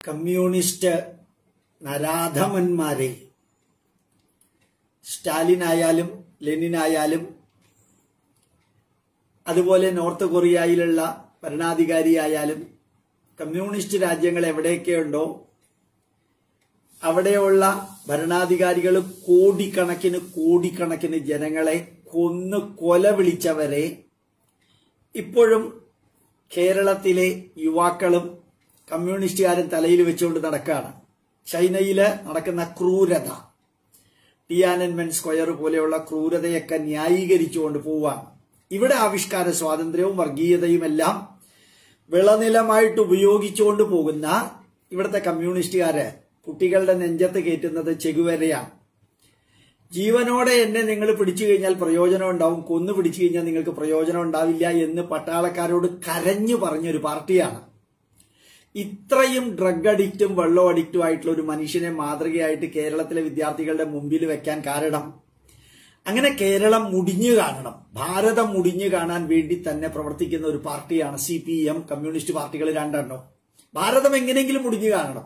Communist നരാധമന്മാരെ സ്റ്റാലിനായാലും ലെനിനായാലും അതുപോലെ north കൊറിയയിലുള്ള ഭരണാധികാരിയായാലും communist രാജ്യങ്ങൾ എവിടെയൊക്കെയുണ്ടോ അവിടെയുള്ള ഭരണാധികാരികൾ കോടിക്കണക്കിന് കോടിക്കണക്കിന് ജനങ്ങളെ കൊന്ന് കൊല വിളിച്ചവരെ ഇപ്പോഴും കേരളത്തിലെ യുവാക്കളും കമ്മ്യൂണിസ്റ്റുകാരും തലയിൽ വെച്ചുകൊണ്ട് നടക്കുകയാണ് ചൈനയില് നടക്കുന്ന ക്രൂരത ടിയാനൻമെൻ സ്ക്വയർ പോലെയുള്ള ക്രൂരതയൊക്കെ ന്യായീകരിച്ചുകൊണ്ട് പോവാണ് ഇവിടെ ആവിഷ്കാര സ്വാതന്ത്ര്യവും വർഗീയതയും എല്ലാം വിളനിലമായിട്ട് ഉപയോഗിച്ചുകൊണ്ട് പോകുന്ന ഇവിടുത്തെ കമ്മ്യൂണിസ്റ്റുകാര് കുട്ടികളുടെ നെഞ്ചത്ത് കയറ്റുന്നത് ചെകുവരയാണ് ജീവനോടെ എന്നെ നിങ്ങൾ പിടിച്ചു കഴിഞ്ഞാൽ പ്രയോജനം ഉണ്ടാവും കൊന്നു പിടിച്ചു കഴിഞ്ഞാൽ നിങ്ങൾക്ക് പ്രയോജനം ഉണ്ടാവില്ല എന്ന് പട്ടാളക്കാരോട് കരഞ്ഞു പറഞ്ഞൊരു പാർട്ടിയാണ് ഇത്രയും ഡ്രഗ് അഡിക്റ്റും വെള്ളം അഡിക്റ്റും ആയിട്ടുള്ള ഒരു മനുഷ്യനെ മാതൃകയായിട്ട് കേരളത്തിലെ വിദ്യാർത്ഥികളുടെ മുമ്പിൽ വെക്കാൻ കാരണം അങ്ങനെ കേരളം മുടിഞ്ഞു കാണണം ഭാരതം മുടിഞ്ഞു കാണാൻ വേണ്ടി തന്നെ പ്രവർത്തിക്കുന്ന ഒരു പാർട്ടിയാണ് സി പി എം കമ്മ്യൂണിസ്റ്റ് പാർട്ടികൾ രണ്ടെണ്ണം ഭാരതം എങ്ങനെയെങ്കിലും മുടിഞ്ഞു കാണണം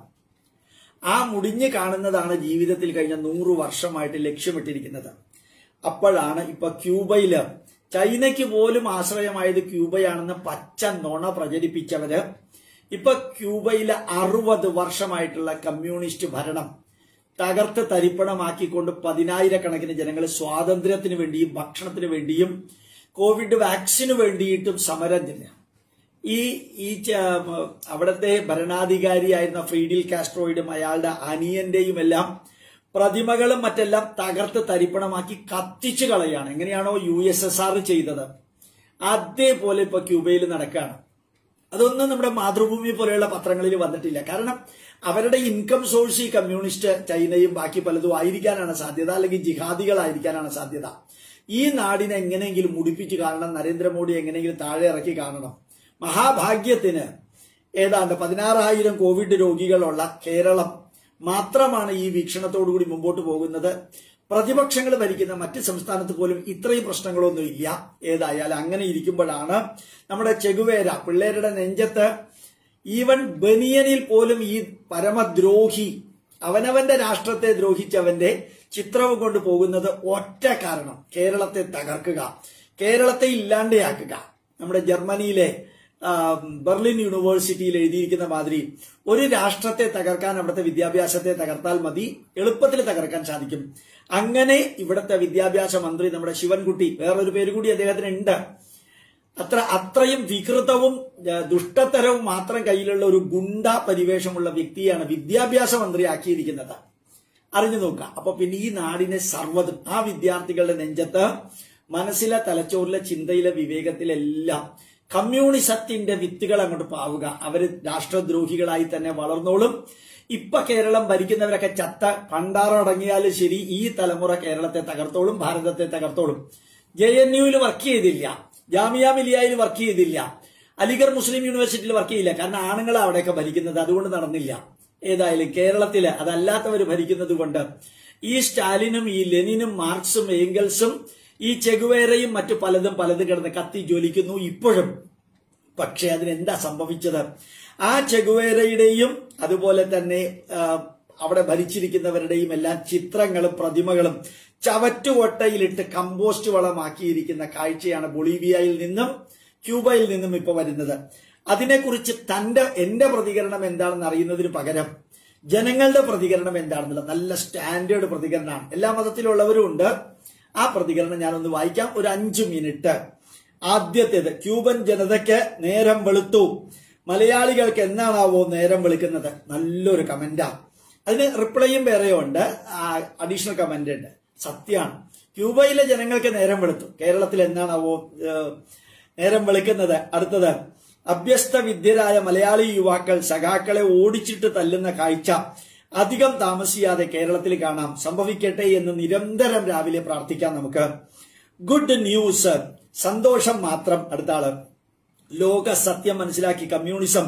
ആ മുടിഞ്ഞു കാണുന്നതാണ് ജീവിതത്തിൽ കഴിഞ്ഞ നൂറു വർഷമായിട്ട് ലക്ഷ്യമിട്ടിരിക്കുന്നത് അപ്പോഴാണ് ഇപ്പൊ ക്യൂബയില് ചൈനയ്ക്ക് പോലും ആശ്രയമായത് ക്യൂബയാണെന്ന് പച്ച നുണ പ്രചരിപ്പിച്ചവര് ഇപ്പൊ ക്യൂബയിലെ അറുപത് വർഷമായിട്ടുള്ള കമ്മ്യൂണിസ്റ്റ് ഭരണം തകർത്ത് തരിപ്പണമാക്കിക്കൊണ്ട് പതിനായിരക്കണക്കിന് ജനങ്ങൾ സ്വാതന്ത്ര്യത്തിന് വേണ്ടിയും ഭക്ഷണത്തിന് വേണ്ടിയും കോവിഡ് വാക്സിന് വേണ്ടിയിട്ടും സമരം ചെയ്യുക ഈ ഈ ച- അവിടുത്തെ ഭരണാധികാരിയായിരുന്ന ഫ്രീഡിൽ കാസ്ട്രോയിഡും അയാളുടെ അനിയന്റെയും എല്ലാം പ്രതിമകളും മറ്റെല്ലാം തകർത്ത് തരിപ്പണമാക്കി കത്തിച്ചു കളയാണ് എങ്ങനെയാണോ യു എസ് എസ് ആർ ചെയ്തത് അതേപോലെ ഇപ്പൊ ക്യൂബയിൽ നടക്കുകയാണ് അതൊന്നും നമ്മുടെ മാതൃഭൂമി പോലെയുള്ള പത്രങ്ങളിൽ വന്നിട്ടില്ല കാരണം അവരുടെ ഇൻകം സോഴ്സ് ഈ കമ്മ്യൂണിസ്റ്റ് ചൈനയും ബാക്കി പലതും ആയിരിക്കാനാണ് സാധ്യത അല്ലെങ്കിൽ ജിഹാദികളായിരിക്കാനാണ് സാധ്യത ഈ നാടിനെ എങ്ങനെയെങ്കിലും മുടിപ്പിച്ച് കാണണം നരേന്ദ്രമോദി എങ്ങനെയെങ്കിലും താഴെ ഇറക്കി കാണണം മഹാഭാഗ്യത്തിന് ഏതാണ്ട് പതിനാറായിരം കോവിഡ് രോഗികളുള്ള കേരളം മാത്രമാണ് ഈ വീക്ഷണത്തോടുകൂടി മുമ്പോട്ട് പോകുന്നത് പ്രതിപക്ഷങ്ങൾ ഭരിക്കുന്ന മറ്റ് സംസ്ഥാനത്ത് പോലും ഇത്രയും പ്രശ്നങ്ങളൊന്നും ഇല്ല ഏതായാലും അങ്ങനെ ഇരിക്കുമ്പോഴാണ് നമ്മുടെ ചെകുവേര പിള്ളേരുടെ നെഞ്ചത്ത് ഈവൻ ബനിയനിൽ പോലും ഈ പരമദ്രോഹി അവനവന്റെ രാഷ്ട്രത്തെ ദ്രോഹിച്ചവന്റെ ചിത്രവും കൊണ്ട് പോകുന്നത് ഒറ്റ കാരണം കേരളത്തെ തകർക്കുക കേരളത്തെ ഇല്ലാണ്ടെയാക്കുക നമ്മുടെ ജർമ്മനിയിലെ ആ, ബെർലിൻ യൂണിവേഴ്സിറ്റിയിൽ എഴുതിയിരിക്കുന്ന മാതിരി ഒരു രാഷ്ട്രത്തെ തകർക്കാൻ അവിടുത്തെ വിദ്യാഭ്യാസത്തെ തകർത്താൽ മതി എളുപ്പത്തിൽ തകർക്കാൻ സാധിക്കും അങ്ങനെ ഇവിടുത്തെ വിദ്യാഭ്യാസ മന്ത്രി നമ്മുടെ ശിവൻകുട്ടി വേറൊരു പേര് കൂടി അദ്ദേഹത്തിന് ഉണ്ട് അത്ര അത്രയും വികൃതവും ഏഹ്, ദുഷ്ടത്തരവും മാത്രം കയ്യിലുള്ള ഒരു ഗുണ്ട പരിവേഷമുള്ള വ്യക്തിയാണ് വിദ്യാഭ്യാസ മന്ത്രിയാക്കിയിരിക്കുന്നത് അറിഞ്ഞു നോക്കുക അപ്പൊ പിന്നെ ഈ നാടിനെ സർവ്വതും ആ വിദ്യാർത്ഥികളുടെ നെഞ്ചത്ത് മനസ്സിലെ തലച്ചോറിലെ ചിന്തയിലെ വിവേകത്തിലെല്ലാം കമ്മ്യൂണിസത്തിന്റെ വിത്തുകൾ അങ്ങോട്ട് പാവുക അവര് രാഷ്ട്രദ്രോഹികളായി തന്നെ വളർന്നോളും ഇപ്പൊ കേരളം ഭരിക്കുന്നവരൊക്കെ ചത്ത പണ്ടാറടങ്ങിയാലും ശരി ഈ തലമുറ കേരളത്തെ തകർത്തോളും ഭാരതത്തെ തകർത്തോളും ജെ എൻ യുവിൽ വർക്ക് ചെയ്തില്ല ജാമിയ മിലിയയിൽ വർക്ക് ചെയ്തില്ല അലിഗർ മുസ്ലിം യൂണിവേഴ്സിറ്റിയിൽ വർക്ക് ചെയ്യില്ല കാരണം ആണുങ്ങളാണ് അവിടെയൊക്കെ ഭരിക്കുന്നത് അതുകൊണ്ട് നടന്നില്ല ഏതായാലും കേരളത്തില് അതല്ലാത്തവർ ഭരിക്കുന്നത് കൊണ്ട് ഈ സ്റ്റാലിനും ഈ ലെനിനും മാർക്സും ഏംഗൽസും ഈ ചെഗുവേരയും മറ്റു പലതും പലതും കിടന്ന് കത്തി ജ്വലിക്കുന്നു ഇപ്പോഴും പക്ഷെ അതിനെന്താ സംഭവിച്ചത് ആ ചെഗുവേരയുടെയും അതുപോലെ തന്നെ ആ, അവിടെ ഭരിച്ചിരിക്കുന്നവരുടെയും എല്ലാം ചിത്രങ്ങളും പ്രതിമകളും ചവറ്റുകൊട്ടയിലിട്ട് കമ്പോസ്റ്റ് വളമാക്കിയിരിക്കുന്ന കാഴ്ചയാണ് ബൊളീവിയയിൽ നിന്നും ക്യൂബയിൽ നിന്നും ഇപ്പൊ വരുന്നത് അതിനെക്കുറിച്ച് തന്റെ എന്റെ പ്രതികരണം എന്താണെന്ന് അറിയുന്നതിന് പകരം ജനങ്ങളുടെ പ്രതികരണം എന്താണെന്നുള്ളത് നല്ല സ്റ്റാൻഡേർഡ് പ്രതികരണമാണ് എല്ലാ മതത്തിലുള്ളവരും ഉണ്ട് ആ പ്രതികരണം ഞാനൊന്ന് വായിക്കാം ഒരു അഞ്ചു മിനിറ്റ് ആദ്യത്തേത് ക്യൂബൻ ജനതയ്ക്ക് നേരം വെളുത്തു മലയാളികൾക്ക് എന്നാണാവോ നേരം വെളുക്കുന്നത് നല്ലൊരു കമന്റാ അതിന് റിപ്ലൈയും വേറെ ഉണ്ട് അഡീഷണൽ കമന്റ് ഉണ്ട് സത്യമാണ് ക്യൂബയിലെ ജനങ്ങൾക്ക് നേരം വെളുത്തു കേരളത്തിൽ എന്നാണാവോ ഏഹ്, നേരം വെളുക്കുന്നത് അടുത്തത് അഭ്യസ്ത വിദ്യരായ മലയാളി യുവാക്കൾ സഖാക്കളെ ഓടിച്ചിട്ട് തല്ലുന്ന കാഴ്ച അധികം താമസിയാതെ കേരളത്തിൽ കാണാം സംഭവിക്കട്ടെ എന്ന് നിരന്തരം രാവിലെ പ്രാർത്ഥിക്കാം നമുക്ക് ഗുഡ് ന്യൂസ് സന്തോഷം മാത്രം അടുത്ത ആള് ലോക സത്യം മനസ്സിലാക്കി കമ്മ്യൂണിസം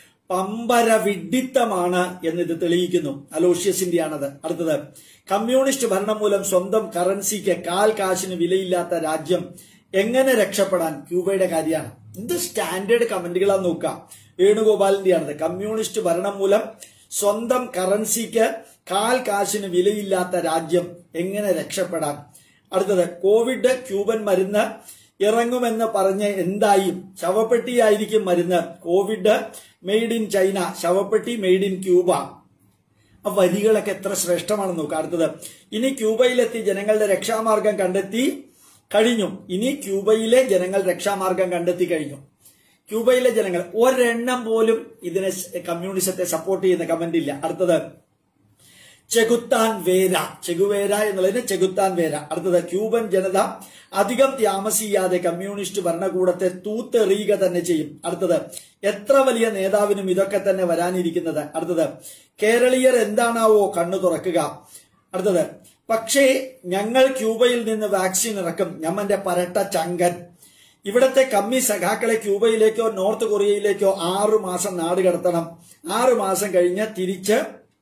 പമ്പര വിഡിത്തമാണ് എന്ന് ഇത് തെളിയിക്കുന്നു അലോഷ്യസിന്റെയാണത് അടുത്തത് കമ്മ്യൂണിസ്റ്റ് ഭരണം മൂലം സ്വന്തം കറൻസിക്ക് കാൽ കാശിന് വിലയില്ലാത്ത രാജ്യം എങ്ങനെ രക്ഷപ്പെടാൻ ക്യൂബയുടെ കാര്യമാണ് എന്ത് സ്റ്റാൻഡേർഡ് കമന്റുകളാന്ന് നോക്കാം വേണുഗോപാലിന്റെയാണത് കമ്മ്യൂണിസ്റ്റ് ഭരണം മൂലം സ്വന്തം കറൻസിക്ക് കാൽ കാശിന് വിലയില്ലാത്ത രാജ്യം എങ്ങനെ രക്ഷപ്പെടാൻ അടുത്തത് കോവിഡ് ക്യൂബൻ മരുന്ന് ഇറങ്ങുമെന്ന് പറഞ്ഞ് എന്തായി ശവപ്പെട്ടിയായിരിക്കും മരുന്ന് കോവിഡ് മെയ്ഡ് ഇൻ ചൈന ശവപ്പെട്ടി മെയ്ഡ് ഇൻ ക്യൂബ ആ വരികളൊക്കെ എത്ര ശ്രേഷ്ഠമാണെന്ന് നോക്കുക അടുത്തത് ഇനി ക്യൂബയിലെത്തി ജനങ്ങളുടെ രക്ഷാമാർഗം കണ്ടെത്തി കഴിഞ്ഞു ഇനി ക്യൂബയിലെ ജനങ്ങൾ രക്ഷാമാർഗം കണ്ടെത്തി കഴിഞ്ഞു ക്യൂബയിലെ ജനങ്ങൾ ഒരെണ്ണം പോലും ഇതിനെ കമ്മ്യൂണിസത്തെ സപ്പോർട്ട് ചെയ്യുന്ന കമന്റ് ഇല്ല അടുത്തത് ചെകുത്താൻ വേര ചെഗുവേര എന്നുള്ളതിന് ചെകുത്താൻ വേര അടുത്തത് ക്യൂബൻ ജനത അധികം താമസിയാതെ കമ്മ്യൂണിസ്റ്റ് ഭരണകൂടത്തെ തൂത്തെറിയുക തന്നെ ചെയ്യും അടുത്തത് എത്ര വലിയ നേതാവിനും ഇതൊക്കെ തന്നെ വരാനിരിക്കുന്നത് അടുത്തത് കേരളീയർ എന്താണാവോ കണ്ണു തുറക്കുക അടുത്തത് പക്ഷേ ഞങ്ങൾ ക്യൂബയിൽ നിന്ന് വാക്സിൻ ഇറക്കും ഞമ്മന്റെ പരട്ട ചങ്കൻ ഇവിടത്തെ കമ്മി സഖാക്കളെ ക്യൂബയിലേക്കോ നോർത്ത് കൊറിയയിലേക്കോ ആറു മാസം നാട് കടത്തണം ആറു മാസം കഴിഞ്ഞ് തിരിച്ച്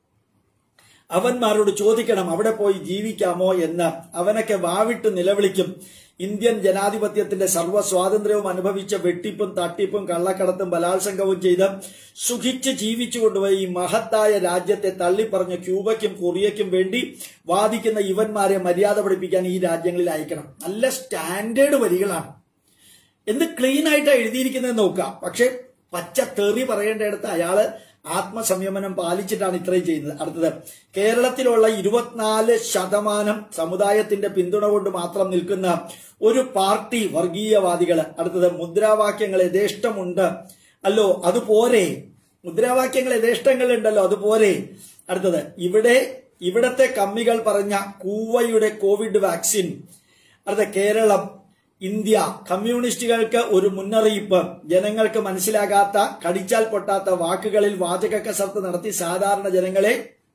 അവന്മാരോട് ചോദിക്കണം അവിടെ പോയി ജീവിക്കാമോ എന്ന് അവനൊക്കെ വാവിട്ട് നിലവിളിക്കും ഇന്ത്യൻ ജനാധിപത്യത്തിന്റെ സർവ്വ സ്വാതന്ത്ര്യവും അനുഭവിച്ച വെട്ടിപ്പും തട്ടിപ്പും കള്ളക്കടത്തും ബലാത്സംഗവും ചെയ്ത് സുഖിച്ച് ജീവിച്ചു കൊണ്ടുപോയി ഈ മഹത്തായ രാജ്യത്തെ തള്ളിപ്പറഞ്ഞ ക്യൂബയ്ക്കും കൊറിയയ്ക്കും വേണ്ടി വാദിക്കുന്ന ഇവന്മാരെ മര്യാദ പഠിപ്പിക്കാൻ ഈ രാജ്യങ്ങളിൽ അയക്കണം നല്ല സ്റ്റാൻഡേർഡ് വരികളാണ് എന്ത് ക്ലീൻ ആയിട്ടാണ് എഴുതിയിരിക്കുന്നത് നോക്കുക പക്ഷെ പച്ച തെറി പറയേണ്ടയിടത്ത് അയാള് ആത്മസംയമനം പാലിച്ചിട്ടാണ് ഇത്രയും ചെയ്യുന്നത് അടുത്തത് കേരളത്തിലുള്ള ഇരുപത്തിനാല് ശതമാനം സമുദായത്തിന്റെ പിന്തുണ കൊണ്ട് മാത്രം നിൽക്കുന്ന ഒരു പാർട്ടി വർഗീയവാദികള് അടുത്തത് മുദ്രാവാക്യങ്ങൾ യഥേഷ്ടമുണ്ട് അല്ലോ അതുപോരെ മുദ്രാവാക്യങ്ങൾ യഥേഷ്ടങ്ങളുണ്ടല്ലോ അതുപോരെ അടുത്തത് ഇവിടെ ഇവിടത്തെ കമ്മികൾ പറഞ്ഞ കൂവയുടെ കോവിഡ് വാക്സിൻ അടുത്ത കേരളം ഇന്ത്യ കമ്മ്യൂണിസ്റ്റുകൾക്ക് ഒരു മുന്നറിയിപ്പ് ജനങ്ങൾക്ക് മനസ്സിലാകാത്ത കടിച്ചാൽ പൊട്ടാത്ത വാക്കുകളിൽ വാചക കസർത്ത് നടത്തി സാധാരണ ജനങ്ങളെ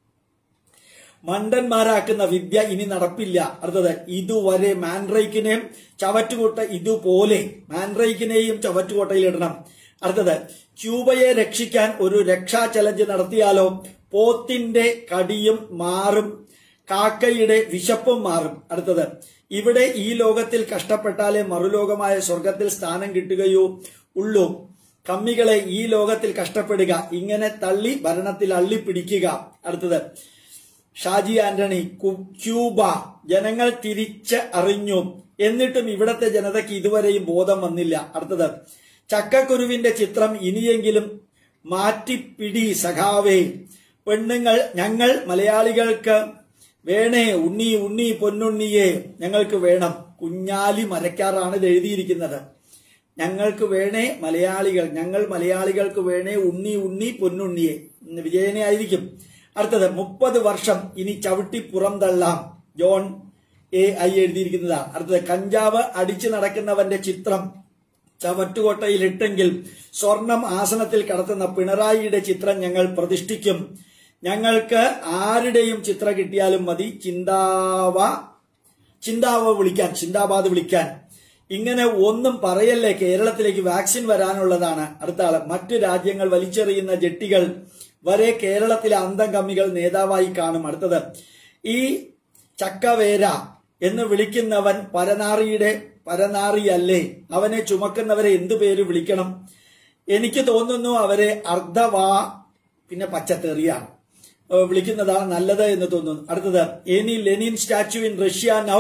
മണ്ടന്മാരാക്കുന്ന വിദ്യ ഇനി നടപ്പില്ല അടുത്തത് ഇതുവരെ മാൻഡ്രൈക്കിനെയും ചവറ്റുകൊട്ട ഇതുപോലെ മാൻഡ്രൈക്കിനെയും ചവറ്റുകൊട്ടയിലിടണം അടുത്തത് ക്യൂബയെ രക്ഷിക്കാൻ ഒരു രക്ഷാ ചലഞ്ച് നടത്തിയാലോ പോത്തിന്റെ കടിയും മാറും കാക്കയുടെ വിശപ്പും മാറും അടുത്തത് ഇവിടെ ഈ ലോകത്തിൽ കഷ്ടപ്പെട്ടാലേ മറുലോകമായ സ്വർഗത്തിൽ സ്ഥാനം കിട്ടുകയോ ഉള്ളൂ കമ്മികളെ ഈ ലോകത്തിൽ കഷ്ടപ്പെടുക ഇങ്ങനെ തള്ളി ഭരണത്തിൽ അള്ളിപ്പിടിക്കുക അടുത്തത് ഷാജി ആന്റണി കു- ക്യൂബ ജനങ്ങൾ തിരിച്ച് അറിഞ്ഞു എന്നിട്ടും ഇവിടത്തെ ജനതയ്ക്ക് ഇതുവരെയും ബോധം വന്നില്ല അടുത്തത് ചക്കക്കുരുവിന്റെ ചിത്രം ഇനിയെങ്കിലും മാറ്റിപ്പിടി സഖാവേ പെണ്ണുങ്ങൾ ഞങ്ങൾ മലയാളികൾക്ക് വേണേ ഉണ്ണി ഉണ്ണി പൊന്നുണ്ണിയെ ഞങ്ങൾക്ക് വേണം കുഞ്ഞാലി മരക്കാറാണ് ഇത് എഴുതിയിരിക്കുന്നത് ഞങ്ങൾക്ക് വേണേ മലയാളികൾ ഞങ്ങൾ മലയാളികൾക്ക് വേണേ ഉണ്ണി ഉണ്ണി പൊന്നുണ്ണിയെ ഇന്ന് വിജയനെ ആയിരിക്കും അടുത്തത് മുപ്പത് വർഷം ഇനി ചവിട്ടി പുറംതള്ളാം ജോൺ എ ഐ എഴുതിയിരിക്കുന്നതാണ് അടുത്തത് കഞ്ചാവ് അടിച്ചു നടക്കുന്നവന്റെ ചിത്രം ചവറ്റുകൊട്ടയിലിട്ടെങ്കിൽ സ്വർണം ആസനത്തിൽ കടത്തുന്ന പിണറായിയുടെ ചിത്രം ഞങ്ങൾ പ്രതിഷ്ഠിക്കും ഞങ്ങൾക്ക് ആരുടെയും ചിത്രം കിട്ടിയാലും മതി ചിന്താവ ചിന്താവ വിളിക്കാൻ ചിന്താബാദ് വിളിക്കാൻ ഇങ്ങനെ ഒന്നും പറയല്ലേ കേരളത്തിലേക്ക് വാക്സിൻ വരാനുള്ളതാണ് അടുത്ത ആള് മറ്റു രാജ്യങ്ങൾ വലിച്ചെറിയുന്ന ജെട്ടികൾ വരെ കേരളത്തിലെ അന്തം കമ്മികൾ നേതാവായി കാണും അടുത്തത് ഈ ചക്കവേര എന്ന് വിളിക്കുന്നവൻ പരനാറിയുടെ പരനാറിയല്ലേ അവനെ ചുമക്കുന്നവരെ എന്തു പേര് വിളിക്കണം എനിക്ക് തോന്നുന്നു അവരെ അർദ്ധവാ പിന്നെ പച്ചത്തെറിയാണ് ഏഹ് വിളിക്കുന്നതാണ് നല്ലത് എന്ന് തോന്നുന്നു അടുത്തത് any Lenin statue in Russia now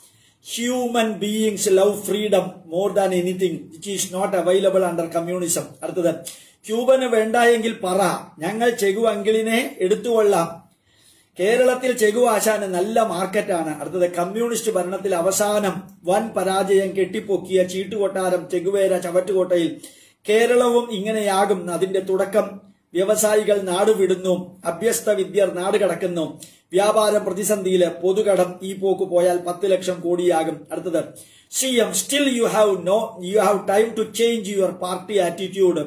human beings love freedom more than anything which is not available under communism അടുത്തത് ക്യൂബന് വേണ്ടായെങ്കിൽ പറ ഞങ്ങൾ ചെഗു അങ്കിളിനെ എടുത്തുകൊള്ളാം കേരളത്തിൽ ചെഗു ആശാന് നല്ല മാർക്കറ്റാണ് അടുത്തത് കമ്മ്യൂണിസ്റ്റ് ഭരണത്തിൽ അവസാനം വൻ പരാജയം കെട്ടിപ്പൊക്കിയ ചീട്ടുകൊട്ടാരം ചെഗുവേര ചവറ്റുകോട്ടയിൽ കേരളവും ഇങ്ങനെയാകും അതിന്റെ തുടക്കം വ്യവസായികൾ നാടുവിടുന്നു അഭ്യസ്ത വിദ്യർ നാട് കടക്കുന്നു വ്യാപാരം പ്രതിസന്ധിയില് പൊതുകടം ഈ പോക്ക് പോയാൽ പത്ത് ലക്ഷം കോടിയാകും അടുത്തത് C M still you have no you have time to change your party attitude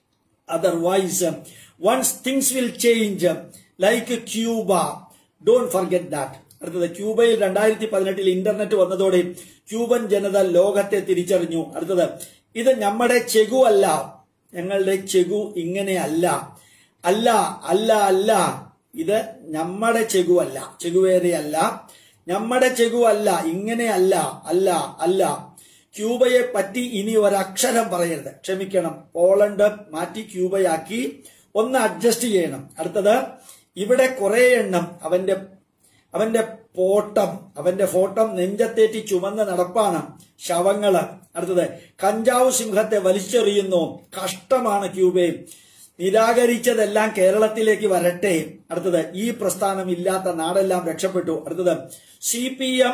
otherwise once things will change like Cuba don't forget that അടുത്തത് ക്യൂബയിൽ രണ്ടായിരത്തി പതിനെട്ടിൽ ഇന്റർനെറ്റ് വന്നതോടെ ക്യൂബൻ ജനത ലോകത്തെ തിരിച്ചറിഞ്ഞു അടുത്തത് ഇത് നമ്മുടെ ചെഗു അല്ല ഞങ്ങളുടെ ചെഗു ഇങ്ങനെയല്ല അല്ല അല്ല അല്ല ഇത് നമ്മുടെ ചെഗു അല്ല ചെഗുവേരയല്ല നമ്മുടെ ചെഗു അല്ല ഇങ്ങനെയല്ല അല്ല അല്ല ക്യൂബയെ പറ്റി ഇനി ഒരക്ഷരം പറയരുത് ക്ഷമിക്കണം പോളണ്ട് മാറ്റി ക്യൂബയാക്കി ഒന്ന് അഡ്ജസ്റ്റ് ചെയ്യണം അടുത്തത് ഇവിടെ കുറെ എണ്ണം അവന്റെ അവന്റെ പോട്ടം അവന്റെ ഫോട്ടം നെഞ്ചത്തേറ്റി ചുമന്ന് നടപ്പാണ് ശവങ്ങള് അടുത്തത് കഞ്ചാവ് സിംഹത്തെ വലിച്ചെറിയുന്നു കഷ്ടമാണ് ക്യൂബെ നിരാകരിച്ചതെല്ലാം കേരളത്തിലേക്ക് വരട്ടെ അടുത്തത് ഈ പ്രസ്ഥാനം ഇല്ലാത്ത നാടെല്ലാം രക്ഷപ്പെട്ടു അടുത്തത് സി പി എം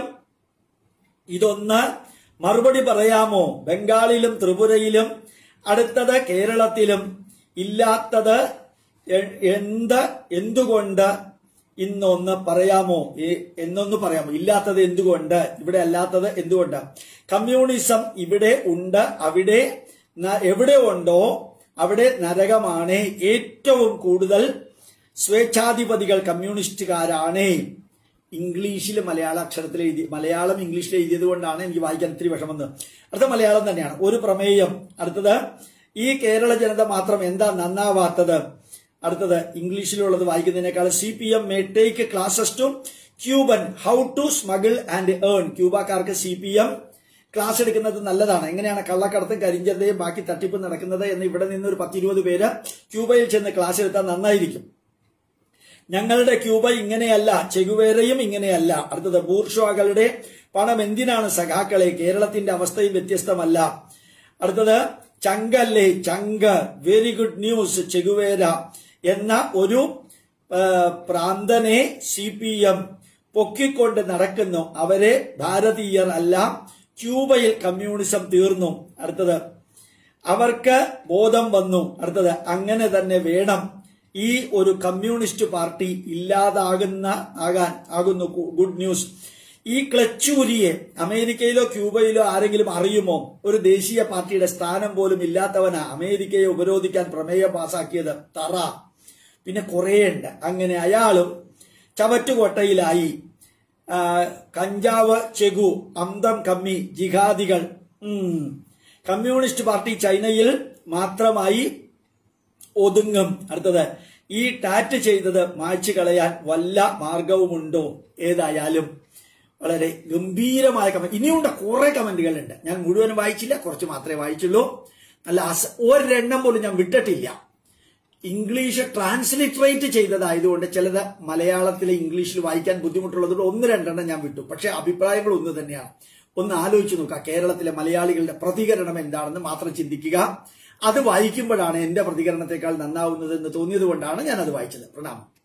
ഇതൊന്ന് മറുപടി പറയാമോ ബംഗാളിലും ത്രിപുരയിലും അടുത്തത് കേരളത്തിലും ഇല്ലാത്തത് എ- എന്ത് എന്തുകൊണ്ട് ഇന്നൊന്ന് പറയാമോ ഈ- എന്നൊന്ന് പറയാമോ ഇല്ലാത്തത് എന്തുകൊണ്ട് ഇവിടെ അല്ലാത്തത് എന്തുകൊണ്ട് കമ്മ്യൂണിസം ഇവിടെ ഉണ്ട് അവിടെ ന- എവിടെ ഉണ്ടോ അവിടെ നരകമാണ് ഏറ്റവും കൂടുതൽ സ്വേച്ഛാധിപതികൾ കമ്മ്യൂണിസ്റ്റുകാരാണ് ഇംഗ്ലീഷിൽ മലയാള അക്ഷരത്തിൽ എഴുതി മലയാളം ഇംഗ്ലീഷിൽ എഴുതിയത് കൊണ്ടാണ് എനിക്ക് വായിക്കാൻ ഇത്തിരി വിഷമം അടുത്ത മലയാളം തന്നെയാണ് ഒരു പ്രമേയം അടുത്തത് ഈ കേരള ജനത മാത്രം എന്താ നന്നാവാത്തത് അടുത്തത് ഇംഗ്ലീഷിലുള്ളത് വായിക്കുന്നതിനേക്കാൾ C P M may take classes to Cuban how to smuggle and earn ക്യൂബക്കാർക്ക് സി പി എം ക്ലാസ് എടുക്കുന്നത് നല്ലതാണ് എങ്ങനെയാണ് കള്ളക്കടത്തും കരിഞ്ചന്തയും ബാക്കി തട്ടിപ്പും നടക്കുന്നത് എന്ന് ഇവിടെ നിന്ന് ഒരു പത്തിരുപത് പേര് ക്യൂബയിൽ ചെന്ന് ക്ലാസ് എടുത്താൽ നന്നായിരിക്കും ഞങ്ങളുടെ ക്യൂബ ഇങ്ങനെയല്ല ചെകുവേരയും ഇങ്ങനെയല്ല അടുത്തത് ബൂർഷ്വാകളുടെ പണം എന്തിനാണ് സഖാക്കളെ കേരളത്തിന്റെ അവസ്ഥയും വ്യത്യസ്തമല്ല അടുത്തത് ചങ്കല്ലേ ചങ്ക് വെരി ഗുഡ് ന്യൂസ് ചെകുവേര എന്ന ഒരു ആ, പ്രാന്തനെ സി പി എം പൊക്കിക്കൊണ്ട് നടക്കുന്നു അവരെ ഭാരതീയർ അല്ല ക്യൂബയിൽ കമ്മ്യൂണിസം തീർന്നു അടുത്തത് അവർക്ക് ബോധം വന്നു അടുത്തത് അങ്ങനെ തന്നെ വേണം ഈ ഒരു കമ്മ്യൂണിസ്റ്റ് പാർട്ടി ഇല്ലാതാകുന്ന ആകാൻ ആകുന്നു ഗു- ഗുഡ് ന്യൂസ് ഈ ക്ലച്ചൂരിയെ അമേരിക്കയിലോ ക്യൂബയിലോ ആരെങ്കിലും അറിയുമോ ഒരു ദേശീയ പാർട്ടിയുടെ സ്ഥാനം പോലും ഇല്ലാത്തവനാ അമേരിക്കയെ ഉപരോധിക്കാൻ പ്രമേയം പാസാക്കിയത് തറ പിന്നെ കുറേയുണ്ട് അങ്ങനെ അയാളും ചവറ്റുകൊട്ടയിലായി ആ, കഞ്ചാവ് ചെഗു അന്തം കമ്മി ജിഹാദികൾ ഉം. കമ്മ്യൂണിസ്റ്റ് പാർട്ടി ചൈനയിൽ മാത്രമായി ഒതുങ്ങും അടുത്തത് ഈ ടാറ്റ് ചെയ്തത് മായ്ച്ചു കളയാൻ വല്ല മാർഗവുമുണ്ടോ ഏതായാലും വളരെ ഗംഭീരമായ കമന്റ് ഇനിയുണ്ട് കുറെ കമന്റുകളുണ്ട് ഞാൻ മുഴുവനും വായിച്ചില്ല കുറച്ച് മാത്രമേ വായിച്ചുള്ളൂ നല്ല അസ ഒരെണ്ണം പോലും ഞാൻ വിട്ടിട്ടില്ല ഇംഗ്ലീഷ് ട്രാൻസ്ലിറ്ററേറ്റ് ചെയ്തതായതുകൊണ്ട് ചിലത് മലയാളത്തിലെ ഇംഗ്ലീഷിൽ വായിക്കാൻ ബുദ്ധിമുട്ടുള്ളതുകൊണ്ട് ഒന്ന് രണ്ടെണ്ണം ഞാൻ വിട്ടു പക്ഷെ അഭിപ്രായങ്ങൾ ഒന്ന് തന്നെയാണ് ഒന്ന് ആലോചിച്ച് നോക്കുക കേരളത്തിലെ മലയാളികളുടെ പ്രതികരണം എന്താണെന്ന് മാത്രം ചിന്തിക്കുക അത് വായിക്കുമ്പോഴാണ് എന്റെ പ്രതികരണത്തെക്കാൾ നന്നാവുന്നത് എന്ന് തോന്നിയത് കൊണ്ടാണ് ഞാൻ അത് വായിച്ചത് പ്രണാമം